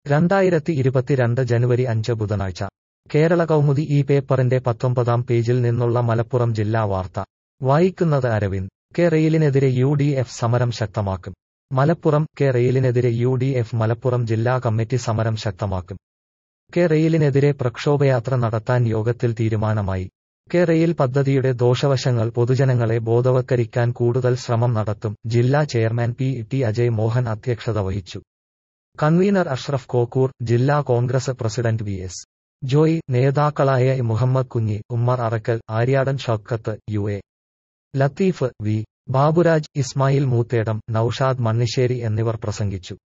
രണ്ടായിരത്തി ഇരുപത്തിരണ്ട് ജനുവരി അഞ്ച് ബുധനാഴ്ച കേരള കൗമുദി ഈ പേപ്പറിന്റെ പത്തൊമ്പതാം പേജിൽ നിന്നുള്ള മലപ്പുറം ജില്ലാ വാർത്ത വായിക്കുന്നത് അരവിന്ദ് കെ റെയിലിനെതിരെ യു ഡി എഫ് സമരം ശക്തമാക്കും മലപ്പുറം കെ റെയിലിനെതിരെ യു ഡി എഫ് മലപ്പുറം ജില്ലാ കമ്മിറ്റി സമരം ശക്തമാക്കും കെ റെയിലിനെതിരെ പ്രക്ഷോഭയാത്ര നടത്താൻ യോഗത്തിൽ തീരുമാനമായി കെ റെയിൽ പദ്ധതിയുടെ ദോഷവശങ്ങൾ പൊതുജനങ്ങളെ ബോധവൽക്കരിക്കാൻ കൂടുതൽ ശ്രമം നടത്തും ജില്ലാ chairman P T Ajay Mohan അധ്യക്ഷത വഹിച്ചു കൺവീനർ അഷ്റഫ് കോക്കൂർ ജില്ലാ Congress president V S Joy നേതാക്കളായ Muhammad Kunhi Ummer Arakkal Aryadan Shoukath U A Latheef V Baburaj Ismail Moothedam Noushad Mannisseri എന്നിവർ പ്രസംഗിച്ചു